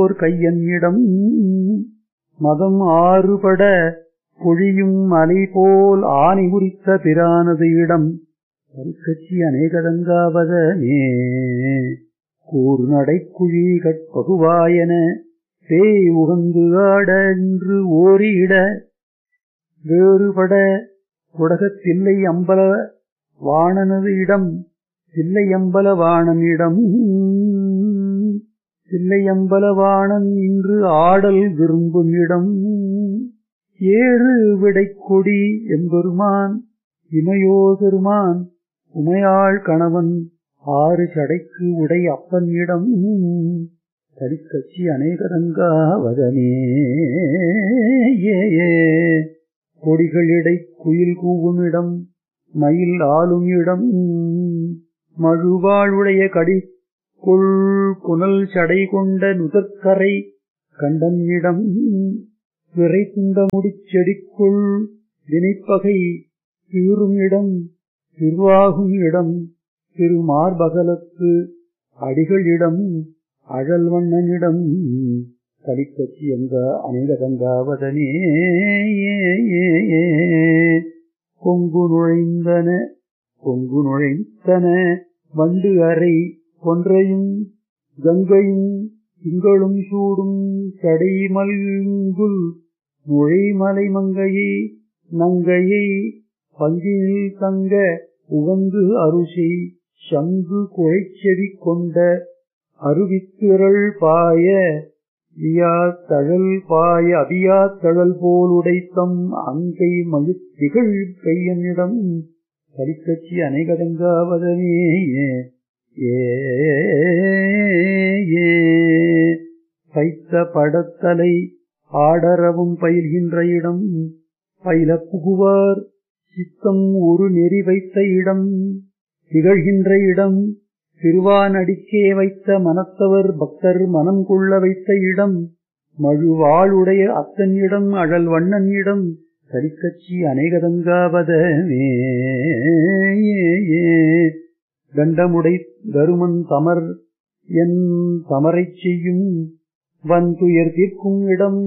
ஓர் கையன்னிடம் மதம் ஆறுபட பொழியும் மலை போல் ஆணி உரித்த பிரானது இடம் கற்கட்சி அநேகதங்காவதனே கூர் நடைக்குழி கற்பகுவாயன பேய் உகந்து ஆட என்று ஓரியிட வேறுபட உடகத்தில்லை அம்பல வாணனது இடம் தில்லையம்பல வாணன் இடம் தில்லையம்பல வாணன் இன்று ஆடல் விரும்பும் இடம் ஏறு விடைக்கொடி எம்பெருமான் இமையோ பெருமான் உமையாள் கணவன் ஆறு சடைக்கு உடை அப்பன் இடம் கரிக்கட்சி அநேகரங்காவதனே ஏ ஏ கொடிகளிடை குயில் கூவும் இடம் மயில் ஆளும் இடம் மழுவாளுடைய கடி கொள் புனல் சடை கொண்ட நுதற்கரை கண்டன் இடம் விரை துண்ட முடிச்செடிக்குள் வினைப்பகை தீரும் இடம் திருவாகும் இடம் திருமார்பகலத்து அடிகளிடம் அழல் வண்ணனிடம் கலிக்கட்சி எங்க அநேகதங்காவதனே கொங்கு நுழைந்தன கொங்கு நுழைந்தன வண்டு அறை கொன்றையும் கங்கையும் திங்களும் சூடும் சடைமல்குல் முழைமலை மங்கையை நங்கையை பங்கினில் தங்க உவந்து அருசை சங்கு குழைச்செவி கொண்ட அருவித்திரள் பாய வியா தழல் பாய அபியா தழல் போல் உடைத்தம் அங்கை மழு திகழ் கையனிடம் கலிக்கட்சி அனைகடங்காவதனே ஏ ஏ தைத்த படத்தலை ஆடரவும் பயில்கின்ற இடம் பயில புகுவார் சித்தம் ஒரு நெறி வைத்த இடம் திகழ்கின்ற இடம் திருவானடிக்கே வைத்த மனத்தவர் பக்தர் மனம் கொள்ள வைத்த இடம் மழுவாளுடைய அத்தன் இடம் அழல் வண்ணன் இடம் கரிக்கட்சி அநேகதங்காவதமே கண்டமுடை தருமன் தமர் என் தமரைச் செய்யும் வந்துயர் தீர்க்கும் இடம்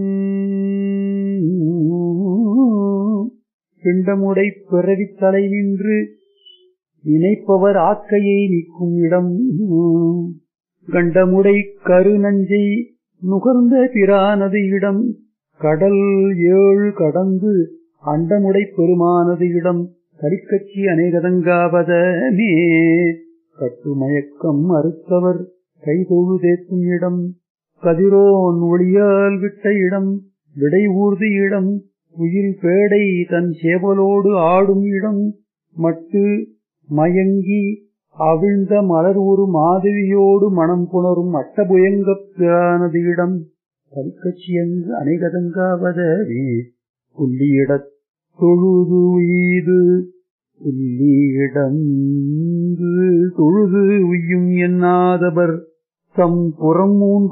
பிண்டமுடை பிறவித் தலை நின்று நினைப்பவர் ஆக்கையை நிற்கும் இடம் கண்டமுடை கருநஞ்சை நுகர்ந்த பிரானது இடம் கடல் ஏழு கடந்து அண்டமுடை பெருமானது இடம் கரிக்கட்சி அநேகதங்காவதமே கட்டுமயக்கம் மறுத்தவர் கைதொழு தேக்கும் இடம் கதிரோன் ஒளியால் விட்ட இடம் விடை ஊர்தி இடம் உயிர் பேடை தன் சேவலோடு ஆடும் இடம் மட்டு மயங்கி அவிழ்ந்த மலர் ஒரு மாதவியோடு மனம் புணரும் அட்டபுயங்கப் பிரானது இடம் கல்கட்சியங்கு அனைகதங்காவதவே புள்ளியிடத் தொழுது உய்து புள்ளியிடந்து தொழுது உய்யும் எண்ணாதவர் தம் புறம் மூன்று